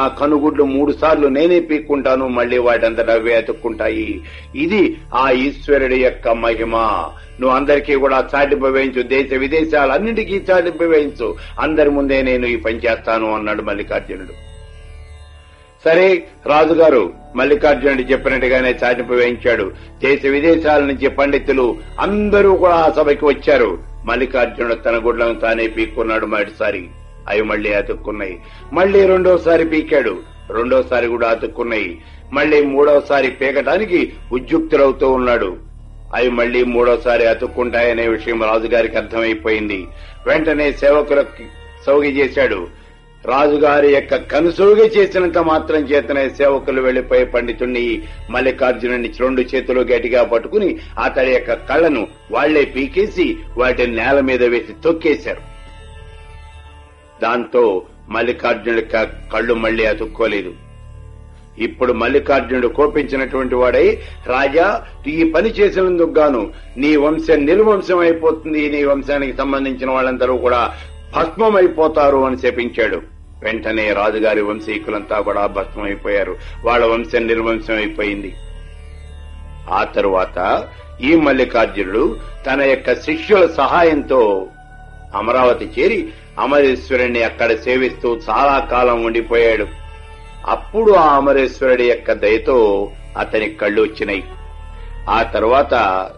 కనుగుడ్లు మూడు సార్లు నేనే పీక్కుంటాను మళ్ళీ వాటంతట అవే అతుక్కుంటాయి ఇది ఆ ఈశ్వరుడి యొక్క మహిమ నువ్వు అందరికీ కూడా చాటింపు వేయించు దేశ విదేశాలన్నింటికీ చాటింపు వేయించు అందరి ముందే నేను ఈ పని చేస్తాను అన్నాడు మల్లికార్జునుడు సరే రాజుగారు మల్లికార్జునుడు చెప్పినట్టుగానే చాటింపు వేయించాడు దేశ విదేశాల నుంచి పండితులు అందరూ కూడా ఆ సభకి వచ్చారు మల్లికార్జునుడు తన గుడ్లను తానే పీక్కున్నాడు మొదటిసారి అవి మళ్లీ అతుక్కున్నాయి మళ్లీ రెండోసారి పీకాడు రెండోసారి కూడా అతుక్కున్నాయి మళ్లీ మూడోసారి పీకటానికి ఉద్యుక్తులవుతూ ఉన్నాడు అవి మళ్లీ మూడోసారి అతుక్కుంటాయనే విషయం రాజుగారికి అర్థమైపోయింది వెంటనే సేవకులకు సౌగి చేశాడు రాజుగారి యొక్క కనుసౌగి చేసినంత మాత్రం చేతనే సేవకులు వెళ్లిపోయి పండితుణ్ణి మల్లికార్జునుని రెండు చేతులు గట్టిగా పట్టుకుని అతడి యొక్క కళ్ళను వాళ్లే పీకేసి వాటిని నేల మీద వేసి తొక్కేశారు దాంతో మల్లికార్జునుడి క- కళ్ళు మళ్లీ అతుక్కోలేదు ఇప్పుడు మల్లికార్జునుడు కోపించినటువంటి వాడై రాజా ఈ పని చేసినందుకు గాను నీ వంశం నిర్వంశం అయిపోతుంది నీ వంశానికి సంబంధించిన వాళ్ళందరూ కూడా భస్మం అయిపోతారు అని శపించాడు వెంటనే రాజుగారి వంశీకులంతా కూడా భస్మం అయిపోయారు వాళ్ళ వంశం నిర్వంశం అయిపోయింది ఆ తరువాత ఈ మల్లికార్జునుడు తన యొక్క శిష్యుల సహాయంతో అమరావతి చేరి అమరేశ్వరుణ్ణి అక్కడ సేవిస్తూ చాలా కాలం ఉండిపోయాడు అప్పుడు ఆ అమరేశ్వరుడి యొక్క దయతో అతని కళ్ళు వచ్చినాయి ఆ తర్వాత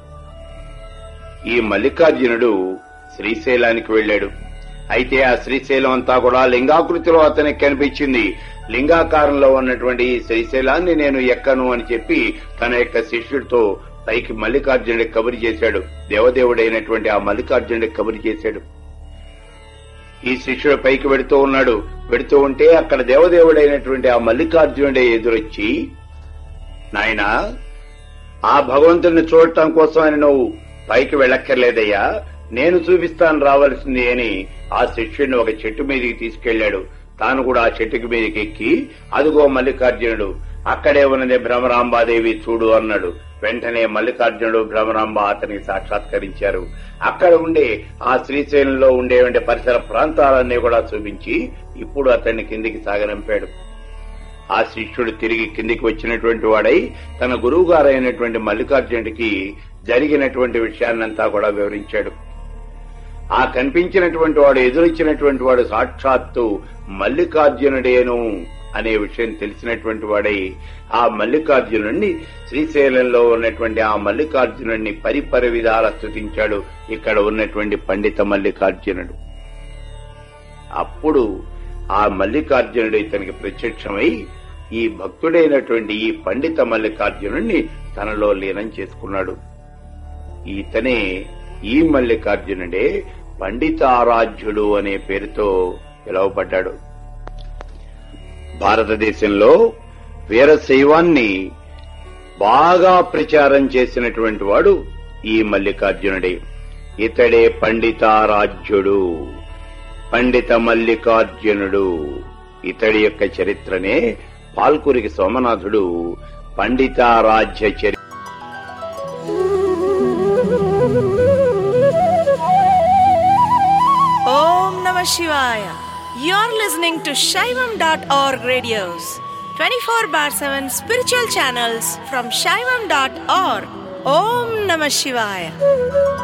ఈ మల్లికార్జునుడు శ్రీశైలానికి వెళ్ళాడు అయితే ఆ శ్రీశైలం అంతా కూడా లింగాకృతిలో అతనికి కనిపించింది లింగాకారంలో ఉన్నటువంటి ఈ శ్రీశైలాన్ని నేను ఎక్కను అని చెప్పి తన యొక్క శిష్యుడితో పైకి మల్లికార్జునుడికి కబురు చేశాడు దేవదేవుడైనటువంటి ఆ మల్లికార్జునుడికి కబురు చేశాడు ఈ శిష్యుడు పైకి వెడుతూ ఉన్నాడు వెడుతూ ఉంటే అక్కడ దేవదేవుడైనటువంటి ఆ మల్లికార్జునుడే ఎదురొచ్చి నాయనా ఆ భగవంతుడిని చూడటం కోసం అని నువ్వు పైకి వెళ్ళక్కర్లేదయ్యా నేను చూపిస్తాను రావాల్సింది అని ఆ శిష్యుడిని ఒక చెట్టు మీదకి తీసుకెళ్లాడు తాను కూడా ఆ చెట్టుకి మీదకి ఎక్కి అదిగో మల్లికార్జునుడు అక్కడే ఉన్నది భ్రమరాంబాదేవి చూడు అన్నాడు వెంటనే మల్లికార్జునుడు భ్రమరాంబ అతనికి సాక్షాత్కరించారు అక్కడ ఉండే ఆ శ్రీశైలంలో ఉండే ఉండే పరిసర ప్రాంతాలన్నీ కూడా చూపించి ఇప్పుడు అతన్ని కిందికి సాగనంపాడు ఆ శిష్యుడు తిరిగి కిందికి వచ్చినటువంటి వాడై తన గురువు గారైనటువంటి మల్లికార్జునుడికి జరిగినటువంటి విషయాన్నంతా కూడా వివరించాడు ఆ కనిపించినటువంటి వాడు ఎదురొచ్చినటువంటి వాడు సాక్షాత్తు మల్లికార్జునుడేను అనే విషయం తెలిసినటువంటి వాడై ఆ మల్లికార్జునుడిని శ్రీశైలంలో ఉన్నటువంటి ఆ మల్లికార్జునుడిని పరిపర విధాల స్థుతించాడు ఇక్కడ ఉన్నటువంటి పండిత మల్లికార్జునుడు అప్పుడు ఆ మల్లికార్జునుడు ఇతనికి ప్రత్యక్షమై ఈ భక్తుడైనటువంటి ఈ పండిత మల్లికార్జునుడిని తనలో లీనం చేసుకున్నాడు ఈతనే ఈ మల్లికార్జునుడే పండితారాధ్యుడు అనే పేరుతో పిలువబడ్డాడు భారతదేశంలో వీరశైవాన్ని బాగా ప్రచారం చేసినటువంటి వాడు ఈ మల్లికార్జునుడే ఇతడే పండితారాధ్యుడు పండిత మల్లికార్జునుడు ఇతడి యొక్క చరిత్రనే Palkuriki సోమనాథుడు Panditaradhya చరి Om Namah Shivaya. You're listening to Shaivam.org radios, 24 bar 7 spiritual channels from Shaivam.org. Om Namah Shivaya.